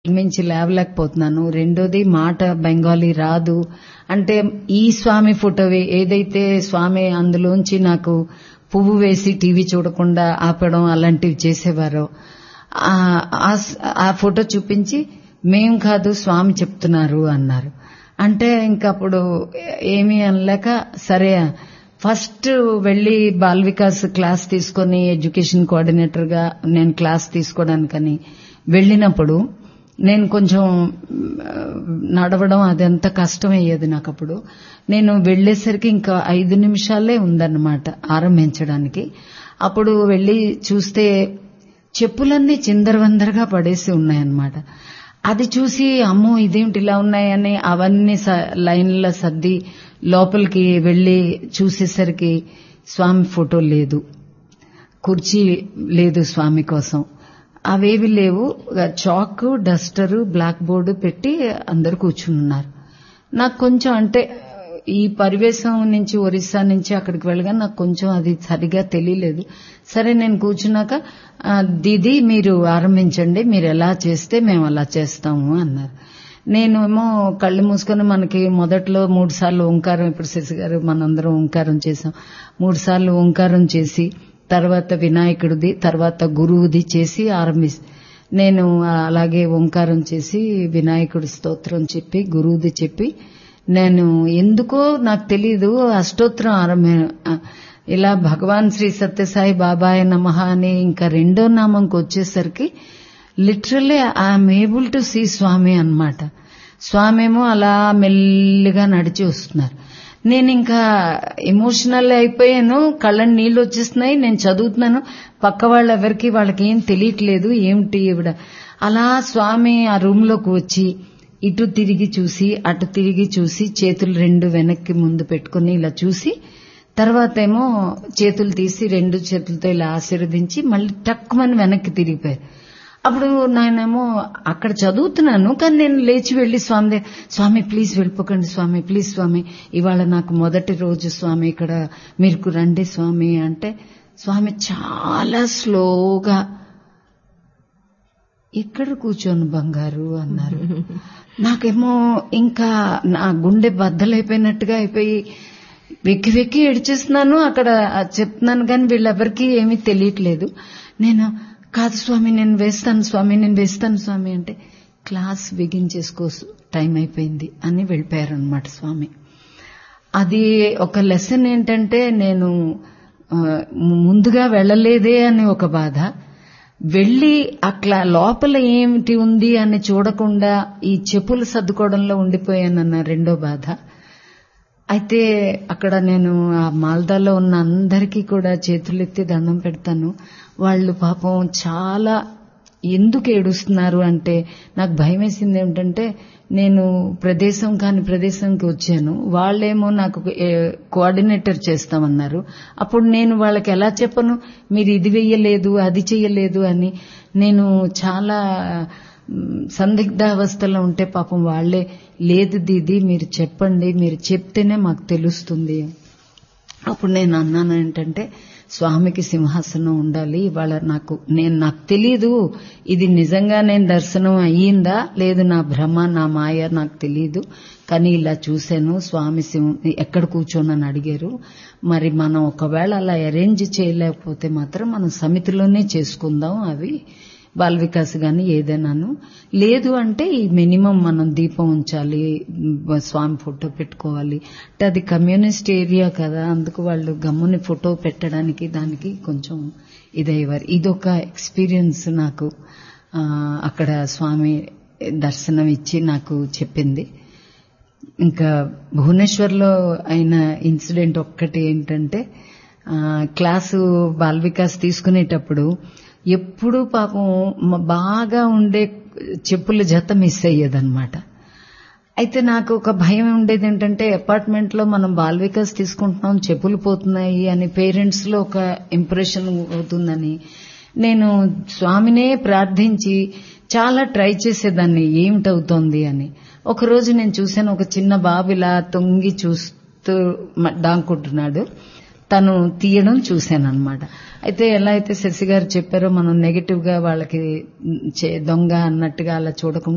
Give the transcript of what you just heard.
మించి లేవలేకపోతున్నాను రెండోది మాట బెంగాలీ రాదు అంటే ఈ స్వామి ఫోటో ఏదైతే స్వామి అందులోంచి నాకు పువ్వు వేసి టీవీ చూడకుండా ఆపడం అలాంటివి చేసేవారో ఆ- ఆ- ఆ ఫోటో చూపించి మేం కాదు స్వామి చెప్తున్నారు అన్నారు అంటే ఇంకప్పుడు ఏమీ అనలేక సరే ఫస్ట్ వెళ్లి బాల్ వికాస్ క్లాస్ తీసుకొని ఎడ్యుకేషన్ కోఆర్డినేటర్ గా నేను క్లాస్ తీసుకోవడానికని వెళ్ళినప్పుడు నేను కొంచెం ఆ, నడవడం అదంతా కష్టం అయ్యేది నాకు అప్పుడు నేను వెళ్లేసరికి ఇంకా ఐదు నిమిషాలే ఉందన్నమాట ఆరంభించడానికి అప్పుడు వెళ్లి చూస్తే చెప్పులన్నీ చిందరవందరగా పడేసి ఉన్నాయన్నమాట అది చూసి అమ్మో ఇదేమిటి ఇలా ఉన్నాయని అవన్నీ స- లైన్ల సర్ది లోపలికి వెళ్లి చూసేసరికి స్వామి ఫోటో లేదు కుర్చీ లేదు స్వామి కోసం అవేవి లేవు చాక్ డస్టర్ బ్లాక్ బోర్డు పెట్టి అందరు కూర్చున్నారు నాకు కొంచెం అంటే ఈ పరివేశం నుంచి ఒరిస్సా నుంచి అక్కడికి వెళ్ళగా నాకు కొంచెం అది సరిగా తెలియలేదు సరే నేను కూర్చున్నాక "ఆ, దీది మీరు ఆరంభించండి మీరు ఎలా చేస్తే మేము అలా చేస్తాము అన్నారు నేనేమో కళ్ళు మూసుకొని మనకి మొదట్లో మూడు సార్లు ఓంకారం ఇప్పుడు శశి గారు మనందరం ఓంకారం చేసాం మూడు సార్లు ఓంకారం చేసి తర్వాత వినాయకుడిది తర్వాత గురువుది చేసి ఆరంభి నేను అలాగే ఓంకారం చేసి వినాయకుడి స్తోత్రం చెప్పి గురువుది చెప్పి నేను ఎందుకో నాకు తెలీదు అష్టోత్తరం ఆరంభ ఇలా భగవాన్ శ్రీ సత్యసాయి బాబాయ్ నమః అని ఇంకా రెండో నామంకి వచ్చేసరికి literally I'm able to see Swami అన్నమాట స్వామి ఏమో అలా మెల్లిగా నడిచి వస్తున్నారు నేను ఇంకా ఎమోషనల్ అయిపోయాను కళ్ళని నీళ్లు వచ్చేస్తున్నాయి నేను చదువుతున్నాను పక్క వాళ్ళు ఎవరికి వాళ్ళకి ఏం తెలియట్లేదు ఏమిటి ఇవిడ అలా స్వామి ఆ రూమ్ లోకి వచ్చి ఇటు తిరిగి చూసి అటు తిరిగి చూసి చేతులు రెండు వెనక్కి ముందు పెట్టుకుని ఇలా చూసి తర్వాత ఏమో చేతులు తీసి రెండు చేతులతో ఇలా ఆశీర్వదించి మళ్ళీ టక్కుమని వెనక్కి తిరిగిపోయారు అప్పుడు నేనేమో అక్కడ చదువుతున్నాను కానీ నేను లేచి వెళ్లి స్వామి దగ్గర, స్వామి ప్లీజ్ వెళ్ళిపోకండి స్వామి ప్లీజ్ స్వామి ఇవాళ నాకు మొదటి రోజు స్వామి ఇక్కడ మీరు రండి స్వామి అంటే స్వామి చాలా స్లోగా ఇక్కడ కూర్చోను బంగారు అన్నారు నాకేమో ఇంకా నా గుండె బద్దలైపోయినట్టుగా అయిపోయి వెక్కి వెక్కి ఏడ్చేస్తున్నాను అక్కడ చెప్తున్నాను కానీ వీళ్ళెవరికి ఏమీ తెలియట్లేదు నేను కాదు స్వామి నేను వేస్తాను స్వామి నేను వేస్తాను స్వామి అంటే క్లాస్ బిగించేసుకో టైం అయిపోయింది అని వెళ్ళిపోయారనమాట స్వామి అది ఒక లెసన్ ఏంటంటే నేను ఆ, ముందుగా వెళ్ళలేదే అని ఒక బాధ వెళ్ళి అట్లా లోపల ఏమిటి ఉంది అని చూడకుండా ఈ చెప్పులు సర్దుకోవడంలో ఉండిపోయానన్న రెండో బాధ అయితే అక్కడ నేను ఆ మాల్దాలో ఉన్న అందరికీ కూడా చేతులెత్తి దండం పెడతాను వాళ్ళు పాపం చాలా ఎందుకు ఏడుస్తున్నారు అంటే నాకు భయం వేసింది ఏమిటంటే నేను ప్రదేశం కాని ప్రదేశంకి వచ్చాను వాళ్ళేమో నాకు ఏ, కోఆర్డినేటర్ చేస్తామన్నారు అప్పుడు నేను వాళ్ళకి ఎలా చెప్పను మీరు ఇది వెయ్యలేదు అది చెయ్యలేదు అని నేను చాలా మ్, సందిగ్ధావస్థలో ఉంటే పాపం వాళ్లే లేదు దీది మీరు చెప్పండి మీరు చెప్తేనే మాకు తెలుస్తుంది అప్పుడు నేను అన్నాను ఏంటంటే స్వామికి సింహాసనం ఉండాలి ఇవాళ నాకు నేను నాకు తెలీదు ఇది నిజంగా నేను దర్శనం అయ్యిందా లేదు నా భ్రమ నా మాయ నాకు తెలీదు కానీ ఇలా చూశాను స్వామి సింహ ఎక్కడ కూర్చోనని అడిగారు మరి మనం ఒకవేళ అలా అరేంజ్ చేయలేకపోతే మాత్రం మనం సమితిలోనే చేసుకుందాం అవి బాల వికాస్ గాని ఏదైనాను లేదు అంటే ఈ మినిమం మనం దీపం ఉంచాలి మ్, స్వామి ఫోటో పెట్టుకోవాలి అంటే అది కమ్యూనిస్ట్ ఏరియా కదా అందుకు వాళ్ళు గమ్ముని ఫోటో పెట్టడానికి దానికి కొంచెం ఇదయ్యేవారు ఇదొక ఎక్స్పీరియన్స్ నాకు ఆ, అక్కడ స్వామి దర్శనం ఇచ్చి నాకు చెప్పింది ఇంకా భువనేశ్వర్లో అయిన ఇన్సిడెంట్ ఒక్కటి ఏంటంటే ఆ, క్లాసు బాల్ వికాస్ తీసుకునేటప్పుడు ఎప్పుడూ పాపం మ- బాగా ఉండే చెప్పుల జత మిస్ అయ్యేదన్నమాట అయితే నాకు ఒక భయం ఉండేది ఏంటంటే అపార్ట్మెంట్ లో మనం బాల్ వికాస్ తీసుకుంటున్నాం చెప్పులు పోతున్నాయి అని పేరెంట్స్ లో ఒక ఇంప్రెషన్ అవుతుందని నేను స్వామినే ప్రార్థించి చాలా ట్రై చేసేదాన్ని ఏమిటవుతోంది అని ఒక రోజు నేను చూశాను ఒక చిన్న బాబు ఇలా తొంగి చూస్తూ మ- దాక్కుంటున్నాడు తను తీయడం చూశాను అనమాట అయితే ఎలా అయితే శశి గారు చెప్పారో మనం నెగటివ్ గా వాళ్ళకి చే- దొంగ అన్నట్టుగా అలా చూడకుండా